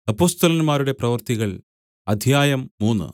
അപ്പൊസ്തലന്മാരുടെ പ്രവൃത്തികൾ അധ്യായം മൂന്ന്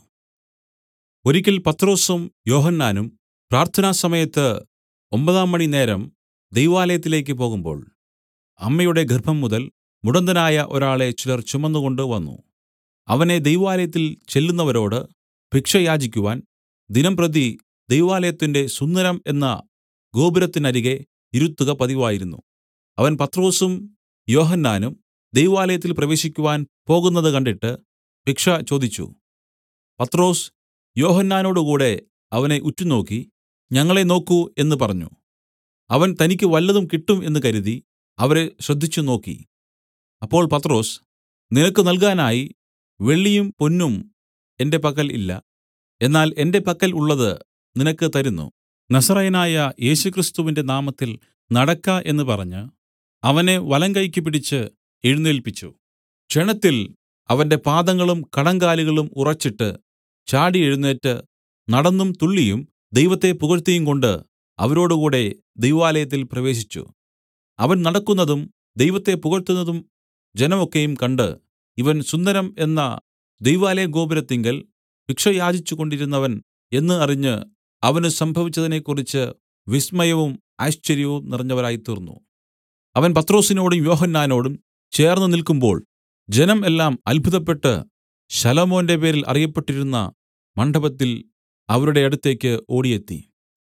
ഒരിക്കൽ പത്രൊസും യോഹന്നാനും പ്രാർത്ഥനാസമയത്ത് ഒമ്പതാം മണി നേരം ദൈവാലയത്തിലേക്ക് പോകുമ്പോൾ അമ്മയുടെ ഗർഭംമുതൽ മുടന്തനായ ഒരാളെ ചിലർ ചുമന്നുകൊണ്ടു വന്നു അവനെ ദൈവാലയത്തിൽ ചെല്ലുന്നവരോട് ഭിക്ഷ യാചിക്കുവാൻ ദിനംപ്രതി ദൈവാലയത്തിന്റെ സുന്ദരം എന്ന ഗോപുരത്തിനരികെ ഇരുത്തുക പതിവായിരുന്നു അവൻ പത്രൊസും യോഹന്നാനും ദൈവാലയത്തിൽ പ്രവേശിക്കുവാൻ പോകുന്നത് കണ്ടിട്ട് ഭിക്ഷ ചോദിച്ചു പത്രൊസ് യോഹന്നാനോടുകൂടെ അവനെ ഉറ്റുനോക്കി ഞങ്ങളെ നോക്കൂ എന്ന് പറഞ്ഞു അവൻ തനിക്ക് വല്ലതും കിട്ടും എന്ന് കരുതി അവരെ ശ്രദ്ധിച്ചു നോക്കി അപ്പോൾ പത്രൊസ് നിനക്ക് നൽകാനായി വെള്ളിയും പൊന്നും എന്റെ പക്കൽ ഇല്ല എന്നാൽ എന്റെ പക്കൽ ഉള്ളത് നിനക്ക് തരുന്നു നസറായനായ യേശുക്രിസ്തുവിന്റെ നാമത്തിൽ നടക്ക എന്ന് പറഞ്ഞ് അവനെ വലങ്കൈക്ക് പിടിച്ച് എഴുന്നേല്പിച്ചു ക്ഷണത്തിൽ അവന്റെ പാദങ്ങളും കണങ്കാലുകളും ഉറച്ചിട്ട് ചാടി എഴുന്നേറ്റ് നടന്നും തുള്ളിയും ദൈവത്തെ പുകഴ്ത്തിയുംകൊണ്ട് അവരോടുകൂടെ ദൈവാലയത്തിൽ പ്രവേശിച്ചു അവൻ നടക്കുന്നതും ദൈവത്തെ പുകഴ്ത്തുന്നതും ജനം ഒക്കെയും കണ്ട് ഇവൻ സുന്ദരം എന്ന ദൈവാലയഗോപുരത്തിങ്കൽ ഭിക്ഷ യാചിച്ചുകൊണ്ടിരുന്നവൻ എന്ന് അറിഞ്ഞ് അവന് സംഭവിച്ചതിനെക്കുറിച്ച് വിസ്മയവും ആശ്ചര്യവും നിറഞ്ഞവരായിത്തീർന്നു അവൻ പത്രൊസിനോടും യോഹന്നാനോടും ചേർന്ന് നിൽക്കുമ്പോൾ ജനം എല്ലാം അത്ഭുതപ്പെട്ട് ശലോമോന്റെ പേരിൽ അറിയപ്പെട്ടിരുന്ന മണ്ഡപത്തിൽ അവരുടെ അടുത്തേക്ക് ഓടിയെത്തി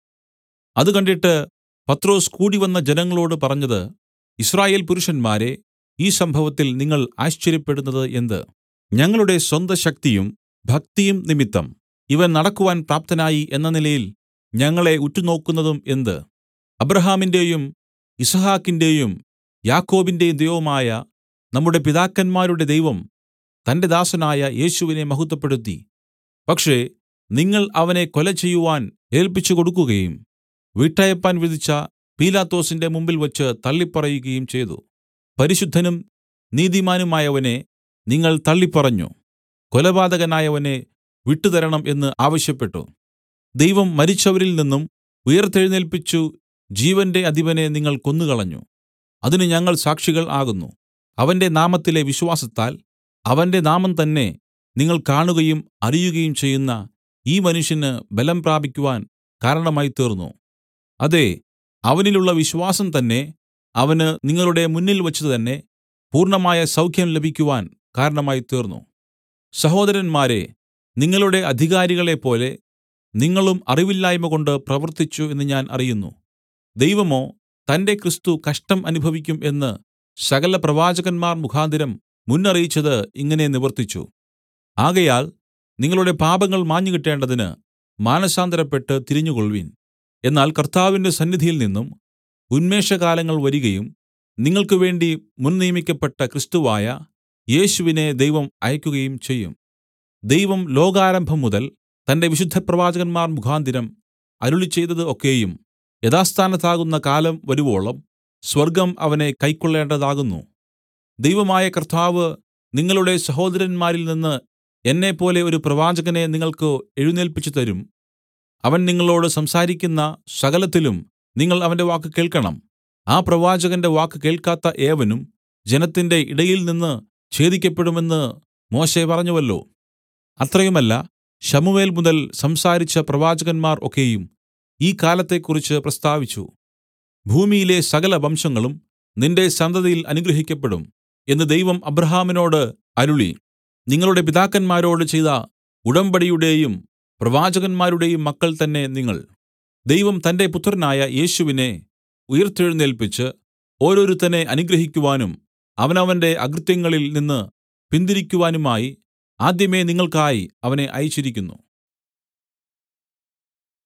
അത് കണ്ടിട്ട് പത്രൊസ് കൂടിവന്ന ജനങ്ങളോട് പറഞ്ഞത് യിസ്രായേൽ പുരുഷന്മാരെ ഈ സംഭവത്തിൽ നിങ്ങൾ ആശ്ചര്യപ്പെടുന്നത് എന്ത് ഞങ്ങളുടെ സ്വന്തശക്തിയും ഭക്തിയും നിമിത്തം ഇവൻ നടക്കുവാൻ പ്രാപ്തനായി എന്ന നിലയിൽ ഞങ്ങളെ ഉറ്റുനോക്കുന്നതും എന്ത് അബ്രാഹാമിൻറെയും യിസ്ഹാക്കിന്റെയും യാക്കോബിന്റെയും ദൈവമായ നമ്മുടെ പിതാക്കന്മാരുടെ ദൈവം തന്റെ ദാസനായ യേശുവിനെ മഹത്വപ്പെടുത്തി പക്ഷേ നിങ്ങൾ അവനെ കൊല ചെയ്യുവാൻ ഏല്പിച്ചു കൊടുക്കുകയും വിട്ടയപ്പാൻ വിധിച്ച പീലാത്തോസിന്റെ മുമ്പിൽ വച്ച് തള്ളിപ്പറയുകയും ചെയ്തു പരിശുദ്ധനും നീതിമാനുമായവനെ നിങ്ങൾ തള്ളിപ്പറഞ്ഞു കൊലപാതകനായവനെ വിട്ടുതരണം എന്ന് ആവശ്യപ്പെട്ടു ദൈവം മരിച്ചവരിൽ നിന്നും ഉയിർത്തെഴുന്നേല്പിച്ചു ജീവന്റെ അധിപനെ നിങ്ങൾ കൊന്നുകളഞ്ഞു അതിന് ഞങ്ങൾ സാക്ഷികൾ ആകുന്നു അവന്റെ നാമത്തിലെ വിശ്വാസത്താൽ അവന്റെ നാമം തന്നെ നിങ്ങൾ കാണുകയും അറിയുകയും ചെയ്യുന്ന ഈ മനുഷ്യന് ബലം പ്രാപിക്കുവാൻ കാരണമായിത്തീർന്നു അതെ അവനിലുള്ള വിശ്വാസം തന്നെ അവന് നിങ്ങളുടെ മുന്നിൽ വച്ച് തന്നെ പൂർണ്ണമായ സൗഖ്യം ലഭിക്കുവാൻ കാരണമായിത്തീർന്നു സഹോദരന്മാരെ നിങ്ങളുടെ അധികാരികളെപ്പോലെ നിങ്ങളും അറിവില്ലായ്മകൊണ്ട് പ്രവർത്തിച്ചു എന്ന് ഞാൻ അറിയുന്നു ദൈവമോ തന്റെ ക്രിസ്തു കഷ്ടം അനുഭവിക്കും എന്ന് സകല പ്രവാചകന്മാർ മുഖാന്തരം മുന്നറിയിച്ചത് ഇങ്ങനെ നിവർത്തിച്ചു ആകയാൽ നിങ്ങളുടെ പാപങ്ങൾ മാഞ്ഞുകിട്ടേണ്ടതിന് മാനസാന്തരപ്പെട്ട് തിരിഞ്ഞുകൊൾവിൻ എന്നാൽ കർത്താവിന്റെ സന്നിധിയിൽ നിന്നും ഉന്മേഷകാലങ്ങൾ വരികയും നിങ്ങൾക്ക് വേണ്ടി മുൻനിയമിക്കപ്പെട്ട ക്രിസ്തുവായ യേശുവിനെ ദൈവം അയക്കുകയും ചെയ്യും ദൈവം ലോകാരംഭം മുതൽ തന്റെ വിശുദ്ധപ്രവാചകന്മാർ മുഖാന്തരം അരുളിച്ചെയ്തത് ഒക്കെയും യഥാസ്ഥാനത്താകുന്ന കാലം വരുവോളം സ്വർഗ്ഗം അവനെ കൈക്കൊള്ളേണ്ടതാകുന്നു ദൈവമായ കർത്താവ് നിങ്ങളുടെ സഹോദരന്മാരിൽ നിന്ന് എന്നെപ്പോലെ ഒരു പ്രവാചകനെ നിങ്ങൾക്ക് എഴുന്നേൽപ്പിച്ചു തരും അവൻ നിങ്ങളോട് സംസാരിക്കുന്ന സകലത്തിലും നിങ്ങൾ അവന്റെ വാക്ക് കേൾക്കണം ആ പ്രവാചകന്റെ വാക്ക് കേൾക്കാത്ത ഏവനും ജനത്തിന്റെ ഇടയിൽ നിന്ന് ഛേദിക്കപ്പെടുമെന്ന് മോശെ പറഞ്ഞുവല്ലോ അത്രയുമല്ല ശമുവേൽ മുതൽ സംസാരിച്ച പ്രവാചകന്മാർ ഒക്കെയും ഈ കാലത്തെക്കുറിച്ച് പ്രസ്താവിച്ചു ഭൂമിയിലെ സകല വംശങ്ങളും നിന്റെ സന്തതിയിൽ അനുഗ്രഹിക്കപ്പെടും എന്ന് ദൈവം അബ്രഹാമിനോട് അരുളി നിങ്ങളുടെ പിതാക്കന്മാരോട് ചെയ്ത ഉടമ്പടിയുടെയും പ്രവാചകന്മാരുടെയും മക്കൾ തന്നെ നിങ്ങൾ ദൈവം തന്റെ പുത്രനായ യേശുവിനെ ഉയിർത്തെഴുന്നേൽപ്പിച്ച് ഓരോരുത്തനെ അനുഗ്രഹിക്കുവാനും അവനവന്റെ അകൃത്യങ്ങളിൽ നിന്ന് പിന്തിരിക്കുവാനുമായി ആദ്യമേ നിങ്ങൾക്കായി അവനെ അയച്ചിരിക്കുന്നു